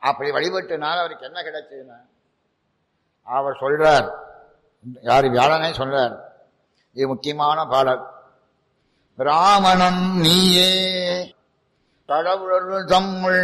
அப்படி வழிபட்டனால அவருக்கு என்ன கிடைச்சதுன்னா அவர் சொல்றார் யாரு வியாழனே சொல்றார் இது முக்கியமான பாடல் பிராமணன் நீயே கடவுளர் தம்முள்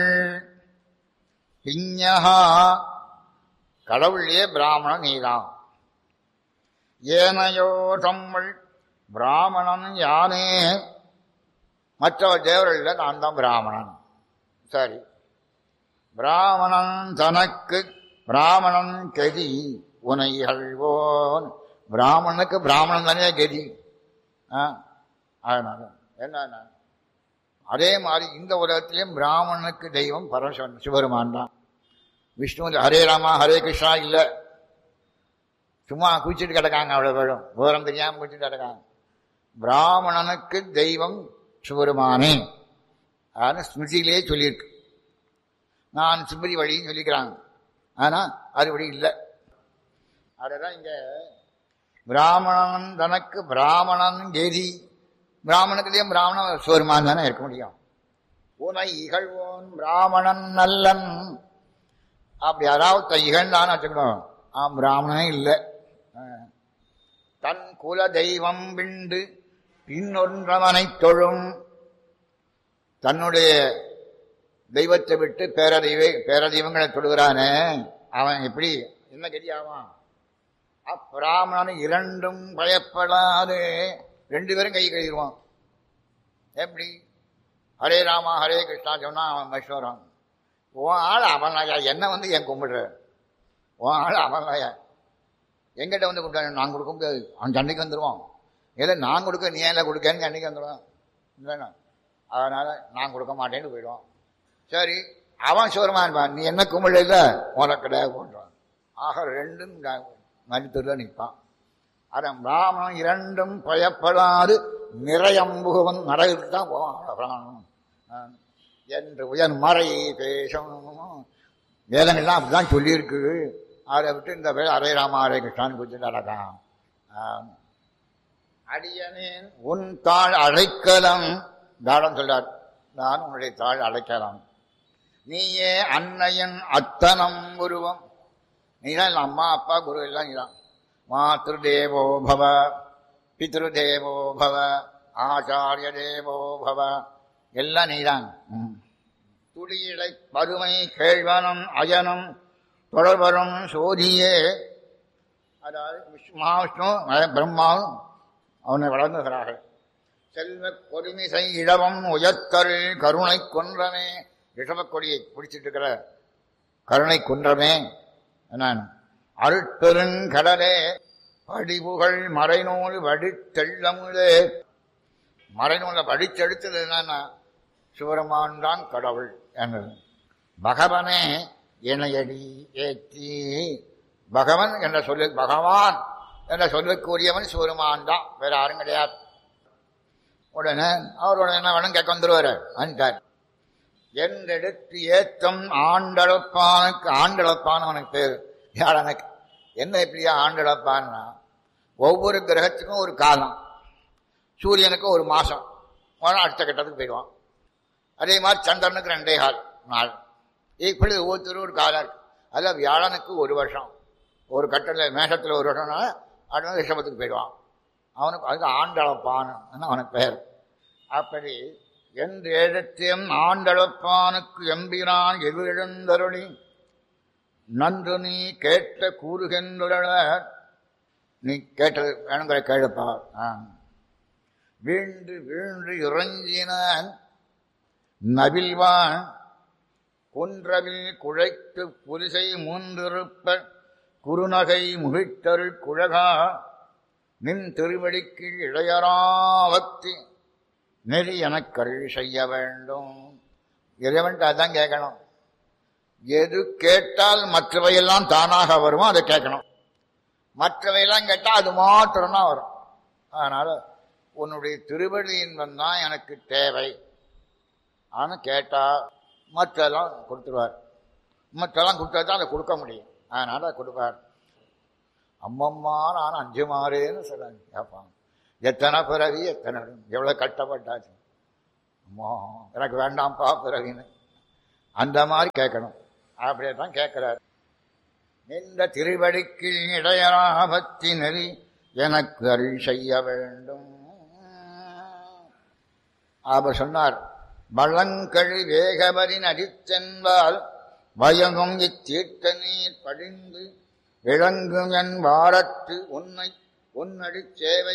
பிஞகா கடவுளே பிராமணன் நீதான் ஏனையோ தம்முள் பிராமணன் யானே மற்ற தேவர்கள் நான் தான் பிராமணன் சரி பிராமணன் தனக்கு பிராமணன் கதி உனைகள்வோன் பிராமணனுக்கு பிராமணன் தானே கதி ஆ, அதனால என்ன அதே மாதிரி இந்த உலகத்திலையும் பிராமணனுக்கு தெய்வம் பரமசிவன் சிவருமான் தான் விஷ்ணு ஹரே ராமா ஹரே கிருஷ்ணா இல்லை சும்மா குளிச்சுட்டு கிடக்காங்க அவ்வளோ பேரும் விவரம் தெரியாமல் குளிச்சுட்டு கிடக்காங்க பிராமணனுக்கு தெய்வம் சிவருமானே அதான் ஸ்மிருதியிலே சொல்லியிருக்கு நான் ஸ்மிருதி வழின்னு சொல்லிக்கிறாங்க ஆனால் அது வழி இல்லை அதுதான் இங்க பிராமணன் தனக்கு பிராமணன் கேதி பிராமணத்திலேயும் பிராமணன் சிவருமான் தானே இருக்க முடியும் உனை இகழ்வோன் பிராமணன் நல்லன் அப்படி யாராவது இகழ்ந்தான்னு வச்சுக்கணும் ஆ பிராமணனே இல்லை தன் குல தெய்வம் விண்டு பின்னொன்றவனை தொழும் தன்னுடைய தெய்வத்தை விட்டு பேரதெய்வ பேரதெய்வங்களை தொழுகிறானே அவன் எப்படி என்ன கதி ஆவான் அப்பிராமணன் இரண்டும் பயப்படாது ரெண்டு பேரும் கை கழுவிடுவான் எப்படி ஹரே ராமா ஹரே கிருஷ்ணா சொன்னா அவன் மஸ்வரம் உன் ஆள் அவன் ஐயா என்ன வந்து என் கும்பிடுற உன் ஆள் அவன் ஐயா எங்கிட்ட வந்து கொடுத்தா நான் கொடுக்க முடியாது அவன் சண்டைக்கு வந்துடுவான் ஏதோ நான் கொடுக்க நீ ஏன் கொடுக்கன்னு சண்டைக்கு வந்துடுவான் இல்லைண்ணா அதனால நான் கொடுக்க மாட்டேன்னு போயிடுவான் சரி அவன் சோரமா இருப்பான் நீ என்ன கும்பிடல இல்லை உனக்கு கிடையாது போன்றான் ஆக ரெண்டும் மருத்துவத்தில் நிற்பான் அதான் பிராமணன் இரண்டும் பயப்படாது நிறையம்புகவன் நரகிற்கு தான் போவான் பிராமணன் என்று உயர் மறை பேசும் வேதங்கள்லாம் அப்படிதான் சொல்லியிருக்கு அதை விட்டு இந்த பேர் ஹரே ராமா ஹரே கிருஷ்ணான்னு குறித்து நடக்கான் அடியனேன் உன் தாழ் அழைக்கலாம் தாடம் சொல்றார் நான் உன்னுடைய தாழ் அழைக்கலாம் நீயே அன்னையன் அத்தனம் உருவம் நீதான் அம்மா அப்பா குரு எல்லாம் நீதான் மாத்ரு தேவோ பவ பித்ரு தேவோ பவ ஆச்சாரிய தேவோ பவ எல்லாம் நீதான் துளியிடை பருமை கேழ்வனம் அயனம் தொடர்வரும் சோதியே அதாவது மகாவிஷ்ணு பிரம்மாவும் அவனை வளர்ந்துகிறார்கள் செல்வ கொடிமிசை இடவம் உயர்த்தரு கருணை கொன்றமே ரிஷபக் கொடியை பிடிச்சிட்டு இருக்கிற கருணை குன்றமே நான் அருட்பெருங்கடலே படிவுகள் மறைநூல் வடித்தெள்ளமுதே மறைநூலை வடிச்செடுத்தது என்னன்னா சிவருமான் தான் கடவுள் என்றது பகவனே இணையடி ஏற்றி பகவன் என்ற சொல்லு பகவான் என்ற சொல்லுக்குரியவன் சிவருமான் தான் வேற யாரும் கிடையாது உடனே அவரோட என்ன வேணும் கேட்க வந்துருவாரு அன்றார் என்றெடுத்து ஏத்தம் ஆண்டளப்பானுக்கு ஆண்டளப்பான் அவனுக்கு பேர் யாழனுக்கு என்ன இப்படியா ஆண்டளப்பான்னா ஒவ்வொரு கிரகத்துக்கும் ஒரு காலம் சூரியனுக்கு ஒரு மாசம் அடுத்த கட்டத்துக்கு போயிடுவான் அதே மாதிரி சந்திரனுக்கு ரெண்டே கால் நாள் இப்படி ஒவ்வொருத்தரும் ஒரு காலம் இருக்கு அதில் வியாழனுக்கு ஒரு வருஷம் ஒரு கட்டத்தில் மேஷத்தில் ஒரு வருஷம்னா அடுத்த ரிஷபத்துக்கு போயிடுவான் அவனுக்கு அதுக்கு ஆண்டளப்பான் அவனுக்கு பெயர் அப்படி என்று எழுத்தியம் ஆண்டளப்பானுக்கு எம்பிரான் எதிரெழுந்தருளி நன்று நீ கேட்ட கூறுகின்ற நீ கேட்டது வேணுங்கிற கேளுப்பா வீண்டு வீண்டு இறஞ்சினான் நபில்வான் குன்றவில் குழைத்து புலிசை மூன்றிருப்ப குறுநகை முகிட்டருள் குழகா நின் திருவடிக்கு இளையராவத்தி நெறி எனக்கருள் செய்ய வேண்டும் இறைவன்ட்டு அதான் கேட்கணும் எது கேட்டால் மற்றவையெல்லாம் தானாக வருமோ அதை கேட்கணும் மற்றவையெல்லாம் கேட்டால் அது மாத்திரம்தான் வரும் அதனால உன்னுடைய திருவடி இன்பம் தான் எனக்கு தேவை ஆனால் கேட்டால் மற்றெல்லாம் கொடுத்துருவார் மற்றெல்லாம் கொடுத்தா தான் அதை கொடுக்க முடியும் அதனால கொடுப்பார் அம்மம்மா நான் அஞ்சு மாறேன்னு சொல்றாங்க கேட்பாங்க எத்தனை பிறவி எத்தனை எவ்வளோ கஷ்டப்பட்டாச்சு அம்மா எனக்கு வேண்டாம்ப்பா பிறவின்னு அந்த மாதிரி கேட்கணும் அப்படியே தான் கேட்கிறார் நின்ற திருவடிக்கு இடையராபத்தி நெறி எனக்கு அருள் செய்ய வேண்டும் அவர் சொன்னார் வளங்கழி வேகவரின் அடித்தென்பால் வயங்கும் இத்தீர்த்த நீர் படிந்து விளங்கும் என் வாரத்து உன்னை உன்னடி சேவை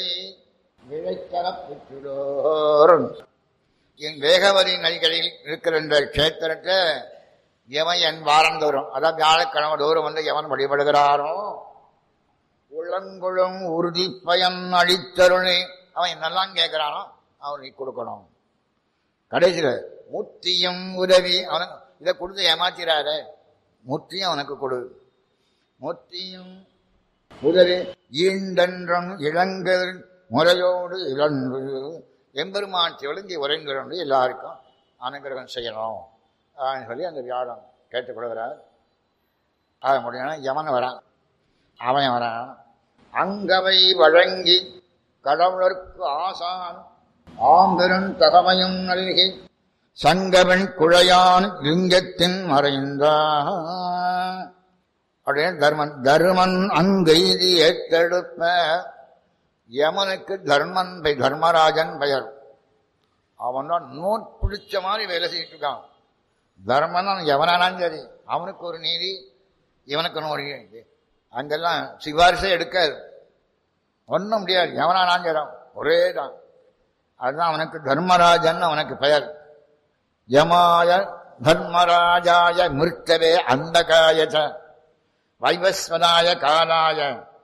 இழைத்தரப்பெற்றோர் என் வேகவரி நதிகளில் இருக்கிற இந்த கஷேத்திரத்தை எவன் என் வாரந்தோறும் அதான் வியாழக்கிழமை தோறும் வந்து எவன் வழிபடுகிறாரோ உளங்குழும் உறுதி பயன் அளித்தருளை அவன் என்னெல்லாம் கேட்கிறானோ அவனுக்கு கொடுக்கணும் கடைசியில் முத்தியும் உதவி அவனுக்கு இதை கொடுத்து ஏமாத்திராத முத்தியும் அவனுக்கு கொடு முத்தியும் உதவி ஈண்டன்றும் இளங்கர் முறையோடு இழந்து எம்பெருமான் ஒழுங்கி உறைந்து எல்லாருக்கும் அனுகிரகம் செய்யணும் அப்படின்னு சொல்லி அந்த வியாழம் கேட்டுக்கொள்கிறார் ஆக முடியும் யமன் வரான் அவன் வரான் அங்கவை வழங்கி கடவுளருக்கு ஆசான் ஆம்பெரும் தகமையும் நல்கி சங்கவன் குழையான் லிங்கத்தின் மறைந்தான் அப்படின்னு தர்மன் தர்மன் அங்கெய்தி ஏத்தெடுப்ப யமனுக்கு தர்மன் பை தர்மராஜன் பெயர் அவன் தான் நோட் பிடிச்ச மாதிரி வேலை செஞ்சுட்டு இருக்கான் தர்மன் எவனானாலும் சரி அவனுக்கு ஒரு நீதி இவனுக்கு ஒரு நீதி அங்கெல்லாம் சிபாரிசே எடுக்காது ஒன்றும் முடியாது எவனானாலும் சரி ஒரே தான் அதுதான் அவனுக்கு தர்மராஜன் அவனுக்கு பெயர் யமாய தர்மராஜாய மிருத்தவே அந்தகாய வைவஸ்வதாய காலாய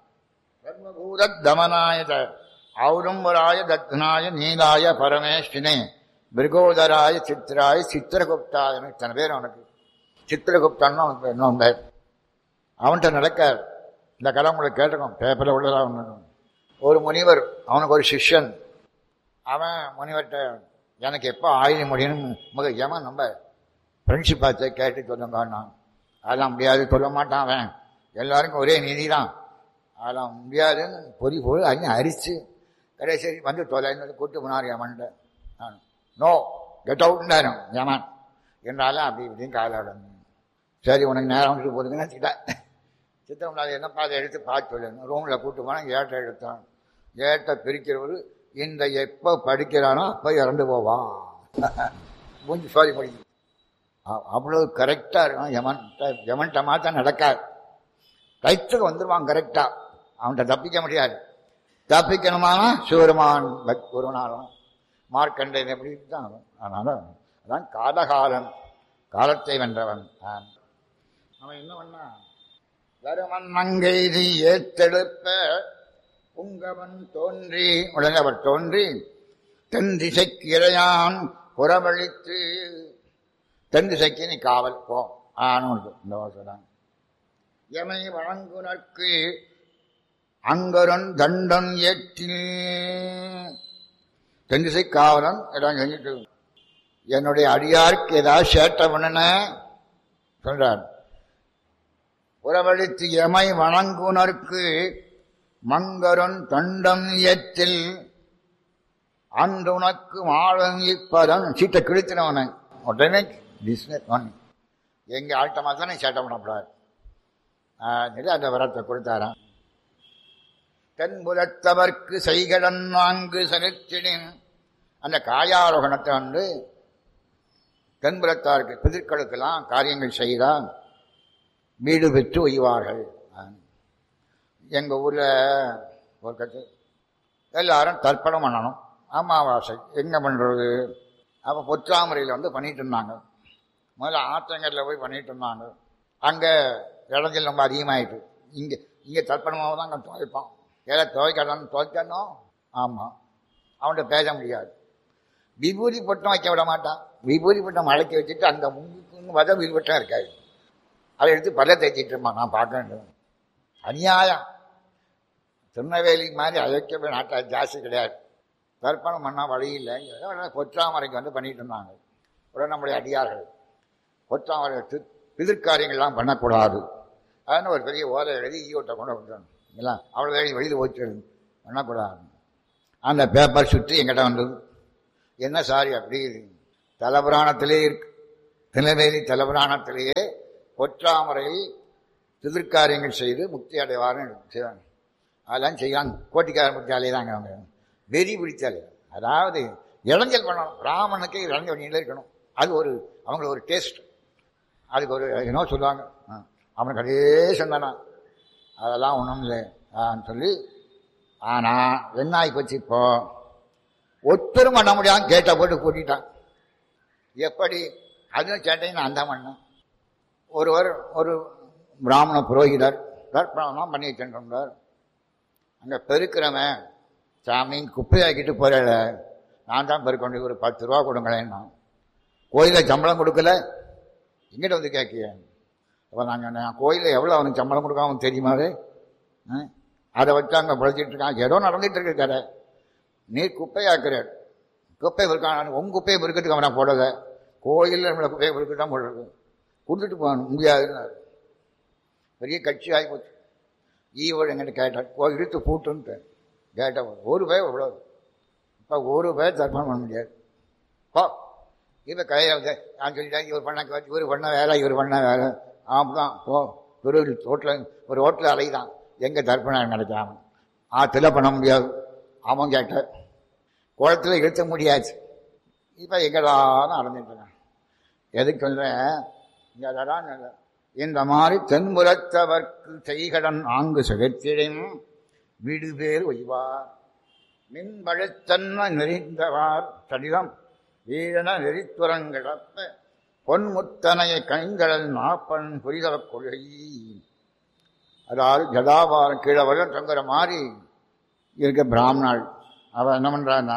சர்வபூத தமனாய ஔரம்பராய தத்னாய நீலாய பரமேஷ்டினே மிருகோதராய சித்திராய சித்திரகுப்தாய இத்தனை பேர் அவனுக்கு சித்திரகுப்தான் அவனுக்கு இன்னும் பேர் அவன்கிட்ட நடக்க இந்த கதை உங்களுக்கு கேட்டிருக்கோம் பேப்பரில் உள்ளதா ஒன்று ஒரு முனிவர் அவனுக்கு ஒரு சிஷ்யன் அவன் முனிவர்கிட்ட எனக்கு எப்போ ஆயுதம் முடியணும் முக ஏமா நம்ம ஃப்ரெண்ட்ஷிப் ஆச்சு கேட்டு சொல்லுங்க நான் அதெல்லாம் முடியாது சொல்ல மாட்டான் அவன் எல்லாருக்கும் ஒரே நீதி தான் அதெல்லாம் முடியாதுன்னு பொறி பொறி அங்கே அரிச்சு கடைசி வந்து தொலைன்னு கூட்டு போனார் யமன்ட்ட நான் நோ கெட் அவுட்னாரு யமன் என்றாலும் அப்படி இப்படின்னு காலாட சரி உனக்கு நேரம் விட்டு போதுங்கன்னு வச்சுக்கிட்டேன் சித்திரம் அதை என்னப்பா அதை எடுத்து பார்த்து சொல்லுங்க ரூமில் கூட்டு போனால் ஏட்டை எடுத்தான் ஏட்டை பிரிக்கிறவர் இந்த எப்போ படிக்கிறானோ அப்போ இறந்து போவான் மூஞ்சி சாரி முடியும் அவ்வளோ கரெக்டாக இருக்கும் யமன்ட்ட யமன்ட்ட மாத்தான் நடக்காது ரைட்டுக்கு வந்துடுவான் கரெக்டாக அவன்கிட்ட தப்பிக்க முடியாது தப்பிக்கணுமானா சிவருமான் ஒரு நாளும் மார்க்கண்டன் எப்படி தான் அதனால அதான் காலகாலன் காலத்தை வென்றவன் அவன் என்ன பண்ணா வருமன் மங்கைதி ஏத்தெடுப்ப புங்கவன் தோன்றி உடனே அவர் தோன்றி தென் திசைக்கு இறையான் புறவழித்து தென் திசைக்கு நீ காவல் போ ஆனு இந்த சொல்றாங்க எமை வழங்குனற்கு அங்கரன் தண்டன் ஏற்றி தென் திசை காவலன் இடம் செஞ்சுட்டு என்னுடைய அடியாருக்கு ஏதாவது சேட்டை பண்ணன சொல்றார் புறவழித்து எமை வணங்குனருக்கு மங்கரன் தண்டம் ஏற்றில் அன்று உனக்கு மாழம் இப்பதன் சீட்டை கிழித்தினவன உடனே பிஸ்னஸ் பண்ணி எங்க ஆழ்த்தமாக தானே சேட்டை பண்ணக்கூடாது சொல்லி அந்த வரத்தை கொடுத்தாராம் தென்புலத்தவர்க்கு செய்கடன் நான்கு செலுத்தினேன் அந்த காயாரோகணத்தை வந்து தென்புலத்தாருக்கு பிதிர்களுக்கெல்லாம் காரியங்கள் செய்தால் வீடு பெற்று ஒய்வார்கள் எங்கள் ஊரில் ஒரு கட்சி எல்லாரும் தர்ப்பணம் பண்ணணும் அமாவாசை எங்கே பண்ணுறது அப்போ பொற்றாமரையில் வந்து பண்ணிட்டு இருந்தாங்க முதல்ல ஆற்றங்கரில் போய் பண்ணிட்டு இருந்தாங்க அங்கே இடைஞ்சல் ரொம்ப அதிகமாயிட்டு இங்கே இங்கே தர்ப்பணமாக தான் அங்கே துவைப்பான் ஏதோ துவைக்கணும் துவைக்கணும் ஆமாம் அவன்கிட்ட பேச முடியாது விபூதி பட்டம் வைக்க விட மாட்டான் விபூதி பட்டம் மழைக்க வச்சுட்டு அந்த முங்குக்குன்னு வத விபூதி பட்டம் இருக்காது அதை எடுத்து பல்ல தேய்ச்சிட்டு இருப்பான் நான் பார்க்க வேண்டும் அநியாயம் திருநெல்வேலி மாதிரி அழைக்க நாட்டா ஜாஸ்தி கிடையாது தர்ப்பணம் பண்ணால் வழி இல்லை பொற்றாமரைக்கு வந்து பண்ணிட்டு இருந்தாங்க உடனே நம்முடைய அடியார்கள் பொற்றாமரை பிதிர்காரியங்கள்லாம் பண்ணக்கூடாது அதுன்னு ஒரு பெரிய ஓலை எழுதி ஈவோட்டை கொண்டு வந்துடணும் இல்லைங்களா அவ்வளோ எழுதி வெளியில் போச்சு பண்ணக்கூடாது அந்த பேப்பர் சுற்றி எங்கிட்ட வந்தது என்ன சாரி அப்படி தலபுராணத்திலே இருக்கு திருநெல்வேலி தலபுராணத்திலேயே பொற்றாமரையில் திருக்காரியங்கள் செய்து முக்தி அடைவார்னு செய்வாங்க அதெல்லாம் செய்வாங்க கோட்டிக்கார முக்தியாலே தாங்க அவங்க வெறி பிடிச்சாலே அதாவது இளைஞல் பண்ணணும் ராமனுக்கு இளைஞர் பண்ணியில இருக்கணும் அது ஒரு அவங்களுக்கு ஒரு டேஸ்ட் அதுக்கு ஒரு என்னோ சொல்லுவாங்க ஆ, அவனுக்கு அதே சொன்னானா அதெல்லாம் ஒன்றும் இல்லை ஆன்னு சொல்லி ஆனால் என்ன ஆகி போச்சு இப்போ ஒத்தரும் பண்ண முடியாம கேட்டை போட்டு கூட்டிட்டான் எப்படி அதுவும் கேட்டீங்கன்னா அந்த மண்ணு ஒருவர் ஒரு பிராமண புரோகிதர் தர்ப்பணம் பண்ணி வச்சுருந்தார் அங்கே பெருக்கிறவன் சாமி குப்பையாக்கிட்டு போறல நான் தான் பெருக்கொண்டு ஒரு பத்து ரூபா கொடுங்களேன்னா கோயிலில் சம்பளம் கொடுக்கல எங்கிட்ட வந்து கேட்கிய அப்போ நான் சொன்னேன் கோயிலில் எவ்வளோ அவனுக்கு சம்பளம் கொடுக்காம அவனுக்கு தெரியுமாவே ஆ? அதை வச்சு அங்கே பிழைச்சிட்டு இருக்கான் ஏதோ நடந்துட்டு இருக்கு கதை நீ குப்பையாக்குற குப்பை பொறுக்கான் உங்க குப்பையை பொறுக்கிறதுக்கு அவனை போடலை கோயிலில் நம்மளை குப்பையை பொறுக்க தான் போடுறது கொடுத்துட்டு போகணும் முடியாதுன்னாரு பெரிய கட்சி ஆகி போச்சு ஈவோடு எங்கிட்ட கேட்டார் கோ இழுத்து பூட்டுன்ட்டு கேட்டேன் ஒரு பேர் எவ்வளோ இப்போ ஒரு பேர் தர்ப்பணம் பண்ண முடியாது போ இப்போ கையில் நான் சொல்லிட்டேன் இவர் பண்ண இவர் பண்ண வேலை இவர் பண்ண வேலை ஆமாம் போ ஒரு ரோட்டில் ஒரு ரோட்டில் அலைதான் எங்கே தர்ப்பணம் நடக்காம ஆற்றுல பண்ண முடியாது அவன் கேட்ட குளத்தில் இழுத்த முடியாச்சு இப்போ எங்கடான்னு அடைஞ்சிட்டு எதுக்கு சொல்கிறேன் இங்கே அதான் சொல்றேன். இந்த மாதிரி தென்புறத்தவர்க்கு செய்கடன் ஆங்கு சுகத்திடம் வீடு பேர் ஒய்வார் மின்பழுத்தன்ன நெறிந்தவார் சடிதம் வீரன நெறித்துறங்கிழப்ப பொன்முத்தனைய கணிந்தழல் நாப்பன் புரிதவ கொள்கை அதாவது ஜடாபாரம் கீழே வர தொங்குற மாதிரி இருக்க பிராமணாள் அவன் என்ன பண்றான்னா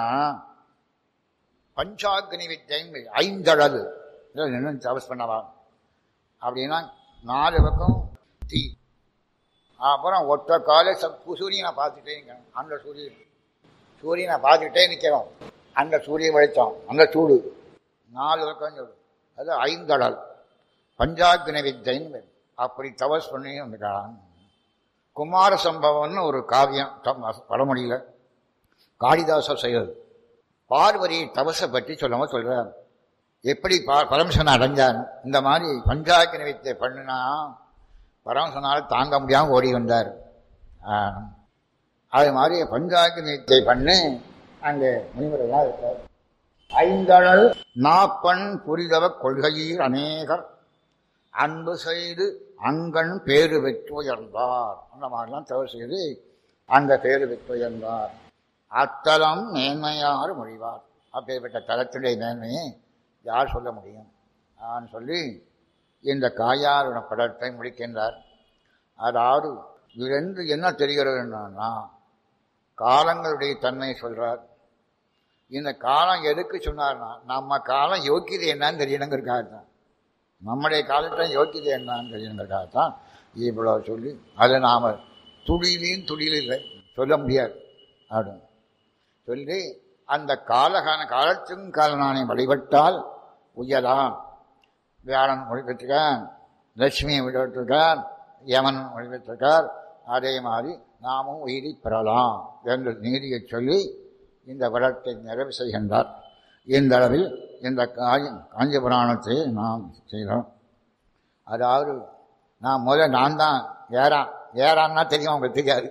பஞ்சாக்னி வித்தை ஐந்தழல் என்ன தபஸ் பண்ணவா அப்படின்னா நாலு பக்கம் தீ அப்புறம் ஒற்ற கால சூரியனை பார்த்துட்டே நிற்கணும் அந்த சூரியன் சூரியனை பார்த்துக்கிட்டே நிற்கிறோம் அந்த சூரிய வெளிச்சம் அந்த சூடு நாலு பக்கம் சொல்லு அது ஐந்தடல் பஞ்சாக்னி வித்தைன்னு பேரு. அப்படி தபஸ் பண்ணி வந்துட்டான் குமார சம்பவம்னு ஒரு காவியம் தம் வடமொழியில் காளிதாசர் செய்வது பார்வதி தபஸை பற்றி சொல்லாம சொல்றார் எப்படி பா பரமசனை அடைஞ்சார் இந்த மாதிரி பஞ்சாக்கினி வித்தை பண்ணுனா பரமசனால் தாங்க முடியாமல் ஓடி வந்தார் ஆ. அது மாதிரி பஞ்சாக்கினி வித்தை பண்ணு அங்கே முனிவரெல்லாம் இருக்கார் ஐந்தழல் நாப்பண் புரிதவ கொள்கையில் அநேகர் அன்பு செய்து அங்கன் பேறு பெற்று உயர்ந்தார் அந்த மாதிரிலாம் தவறு செய்து அங்க பேறு பெற்று உயர்ந்தார் அத்தலம் மேன்மையார் மொழிவார் அப்பேற்பட்ட தலத்துடைய மேன்மையை யார் சொல்ல முடியும் நான் சொல்லி இந்த காயாருட படத்தை முடிக்கின்றார் அதாவது இதிலிருந்து என்ன தெரிகிறதுன்னா காலங்களுடைய தன்மை சொல்றார் இந்த காலம் எதுக்கு சொன்னார்னா நம்ம காலம் யோக்கியது என்னன்னு தெரியணுங்கிறதுக்காக தான் நம்முடைய காலத்தில் யோக்கியது என்னன்னு தெரியணுங்கிறதுக்காக தான் இவ்வளோ சொல்லி அதை நாம் துடியிலையும் துடியில் இல்லை சொல்ல முடியாது அப்படின்னு சொல்லி அந்த காலகான காலத்தும் காலனானை வழிபட்டால் உயலாம் வியாழன் மொழிபெற்றிருக்கார் லட்சுமியை வழிபட்டிருக்கார் யமன் மொழிபெற்றிருக்கார் அதே மாதிரி நாமும் உயிரி பெறலாம் என்று நீதியை சொல்லி இந்த விளக்கை நிறைவு செய்கின்றார் இந்த அளவில் இந்த காஞ்சி காஞ்சி புராணத்தை நாம் செய்கிறோம் அதாவது நான் முதல்ல நான் தான் ஏறான் ஏறான்னா தெரியும் உங்களுக்கு தெரியாது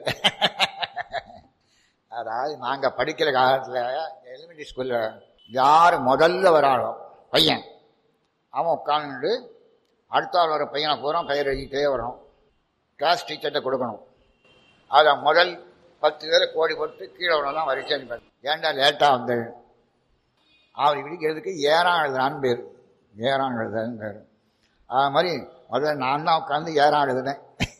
அதாவது நாங்கள் படிக்கிற காலத்தில் எலிமெண்ட்ரி ஸ்கூலில் யார் முதல்ல வராளோ பையன் அவன் உட்காந்துட்டு அடுத்த ஆள் வர பையனை பூரா பெயர் எழுதிட்டே வரணும் கிளாஸ் டீச்சர்கிட்ட கொடுக்கணும் அதை முதல் பத்து பேரை கோடி போட்டு கீழே வரலாம் வரிசை அனுப்பி ஏன்டா லேட்டாக வந்து அவர் விடிக்கிறதுக்கு ஏறான் எழுதுனான்னு பேர் ஏறான் எழுதுன்னு பேர் அது மாதிரி முதல்ல நான் தான் உட்காந்து ஏறான் எழுதுனேன்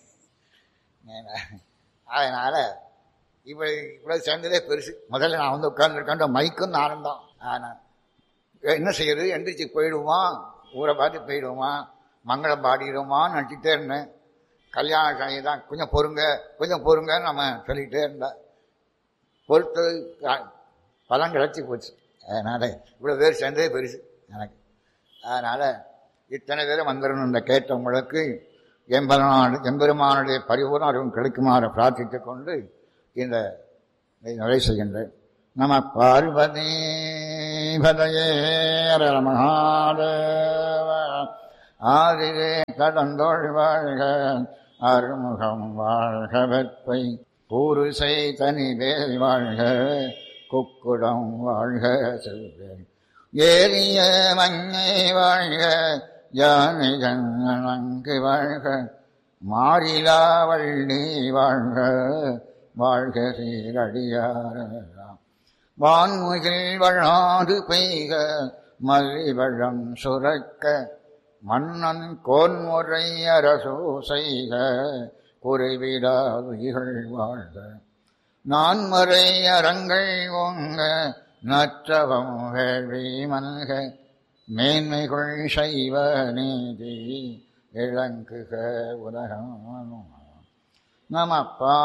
அதனால் இவ்வளோ இவ்வளோ சேர்ந்ததே பெருசு முதல்ல நான் வந்து உட்காந்துருக்கேன் மைக்கும் நானும் தான் ஆனால் என்ன செய்யறது எந்திரிச்சு போயிடுவோமா ஊரை பார்த்து போயிடுவோமா மங்களம் பாடிடுவோமான்னு நினச்சிட்டே இருந்தேன் கல்யாண கணி தான் கொஞ்சம் பொறுங்க கொஞ்சம் பொறுங்கன்னு நம்ம சொல்லிக்கிட்டே இருந்தேன் பொறுத்து பலன் கிடச்சி போச்சு அதனால் இவ்வளோ பேர் சேர்ந்ததே பெருசு எனக்கு அதனால் இத்தனை பேரும் வந்துடணும் இந்த கேட்டவங்களுக்கு எம்பெருமானு எம்பெருமானுடைய பரிபூர்ண அறிவும் கிடைக்குமாறு பிரார்த்தித்துக் கொண்டு இந்த நிறைவு செய்கின்றேன் நம பார்வதி பதையே மகாதேவ ஆதிரே கடந்தோள் வாழ்க அருமுகம் வாழ்க வெப்பை பூருசை தனி வேல் வாழ்க குக்குடம் வாழ்க செல்வேன் ஏறிய மண்ணை வாழ்க யானை ஜன்னங்கு வாழ்க மாறிலா வள்ளி வாழ்க வாழ்க சீரடியாரெல்லாம் வான்முகில் வழாது பெய்க மல்லிவழம் சுரக்க மன்னன் கோன்முறை அரசோ செய்க குறைவிடா உயிர்கள் வாழ்க நான்மறை அறங்கள் ஓங்க நற்றவம் வேள்வி மல்க மேன்மைகள் சைவ நீதி இளங்குக உலகம் நமப்பா